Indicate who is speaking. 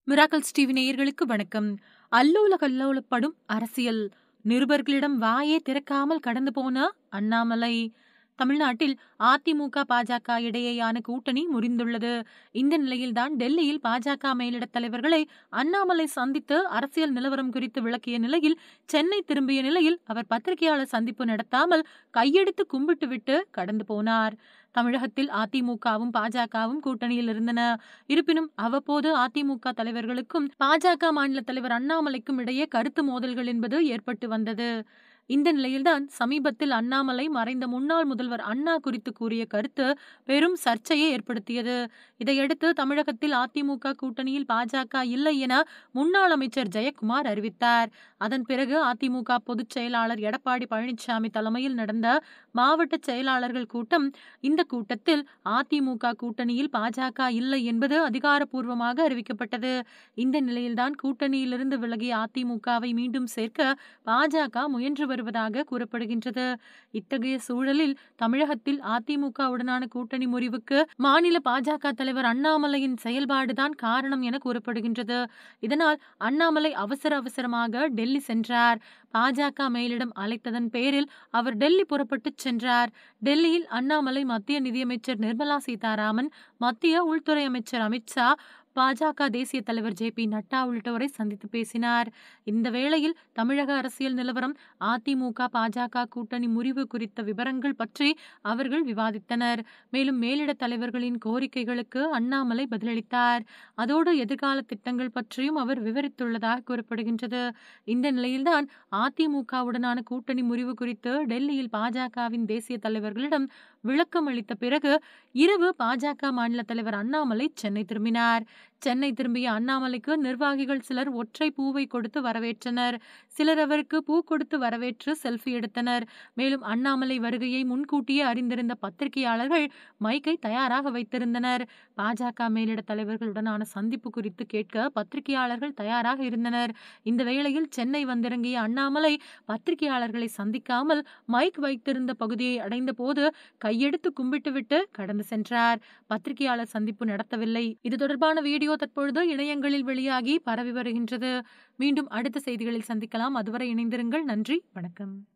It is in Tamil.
Speaker 1: மிராக்கல்ஸ் டிவி நேயர்களுக்கு வணக்கம் அல்லோல கல்லோலப்படும் அரசியல் நிருபர்களிடம் வாயே திறக்காமல் கடந்து போன அண்ணாமலை தமிழ்நாட்டில் அதிமுக பாஜக இடையேயான கூட்டணி முறிந்துள்ளது இந்த நிலையில்தான் டெல்லியில் பாஜக மேலிடத் தலைவர்களை அண்ணாமலை சந்தித்து அரசியல் நிலவரம் குறித்து விளக்கிய நிலையில் சென்னை திரும்பிய நிலையில் அவர் பத்திரிகையாளர் சந்திப்பு நடத்தாமல் கையெடுத்து கும்பிட்டுவிட்டு கடந்து போனார் தமிழகத்தில் அதிமுகவும் பாஜகவும் கூட்டணியில் இருந்தன இருப்பினும் அவ்வப்போது அதிமுக தலைவர்களுக்கும் பாஜக மாநில தலைவர் அண்ணாமலைக்கும் இடையே கருத்து மோதல்கள் என்பது ஏற்பட்டு வந்தது இந்த நிலையில்தான் சமீபத்தில் அண்ணாமலை மறைந்த முன்னாள் முதல்வர் அண்ணா குறித்து கூறிய கருத்து பெரும் சர்ச்சையை ஏற்படுத்தியது இதையடுத்து தமிழகத்தில் அதிமுக கூட்டணியில் பாஜக இல்லை என முன்னாள் அமைச்சர் ஜெயக்குமார் அறிவித்தார் அதன் பிறகு அதிமுக பொதுச் செயலாளர் எடப்பாடி பழனிசாமி தலைமையில் நடந்த மாவட்ட செயலாளர்கள் கூட்டம் இந்த கூட்டத்தில் அதிமுக கூட்டணியில் பாஜக இல்லை என்பது அதிகாரப்பூர்வமாக அறிவிக்கப்பட்டது இந்த நிலையில்தான் கூட்டணியிலிருந்து விலகிய அதிமுகவை மீண்டும் சேர்க்க பாஜக முயன்று வருவதாக கூறப்படுகின்றது இத்தகைய சூழலில் தமிழகத்தில் அதிமுகவுடனான கூட்டணி முறிவுக்கு மாநில பாஜக தலைவர் அண்ணாமலையின் செயல்பாடுதான் காரணம் என கூறப்படுகின்றது இதனால் அண்ணாமலை அவசர அவசரமாக டெல்லி சென்றார் பாஜக மேலிடம் அழைத்ததன் பேரில் அவர் டெல்லி புறப்பட்டு சென்றார் டெல்லியில் அண்ணாமலை மத்திய நிதியமைச்சர் நிர்மலா சீதாராமன் மத்திய உள்துறை அமைச்சர் அமித்ஷா பாஜக தேசிய தலைவர் ஜே பி நட்டா உள்ளிட்டோரை சந்தித்து பேசினார் இந்த வேளையில் தமிழக அரசியல் நிலவரம் அதிமுக பாஜக கூட்டணி முறிவு குறித்த விவரங்கள் பற்றி அவர்கள் விவாதித்தனர் மேலும் மேலிட தலைவர்களின் கோரிக்கைகளுக்கு அண்ணாமலை பதிலளித்தார் அதோடு எதிர்கால திட்டங்கள் பற்றியும் அவர் விவரித்துள்ளதாக கூறப்படுகின்றது இந்த நிலையில்தான் அதிமுகவுடனான கூட்டணி முறிவு குறித்து டெல்லியில் பாஜகவின் தேசிய தலைவர்களிடம் விளக்கம் அளித்த பிறகு இரவு பாஜக மாநில தலைவர் அண்ணாமலை சென்னை திரும்பினார் சென்னை திரும்பிய அண்ணாமலைக்கு நிர்வாகிகள் சிலர் ஒற்றை பூவை கொடுத்து வரவேற்றனர் சிலர் அவருக்கு பூ கொடுத்து வரவேற்று செல்ஃபி எடுத்தனர் மேலும் அண்ணாமலை வருகையை முன்கூட்டியே அறிந்திருந்த பத்திரிகையாளர்கள் மைக்கை தயாராக வைத்திருந்தனர் பாஜக மேலிட தலைவர்களுடனான சந்திப்பு குறித்து கேட்க பத்திரிகையாளர்கள் தயாராக இருந்தனர் இந்த வேளையில் சென்னை வந்திறங்கிய அண்ணாமலை பத்திரிகையாளர்களை சந்திக்காமல் மைக் வைத்திருந்த பகுதியை அடைந்த போது கையெடுத்து கும்பிட்டுவிட்டு கடந்து சென்றார் பத்திரிகையாளர் சந்திப்பு நடத்தவில்லை இது தொடர்பான வீடியோ தற்பொழுது இணையங்களில் வெளியாகி பரவி வருகின்றது மீண்டும் அடுத்த செய்திகளில் சந்திக்கலாம் அதுவரை இணைந்திருங்கள் நன்றி வணக்கம்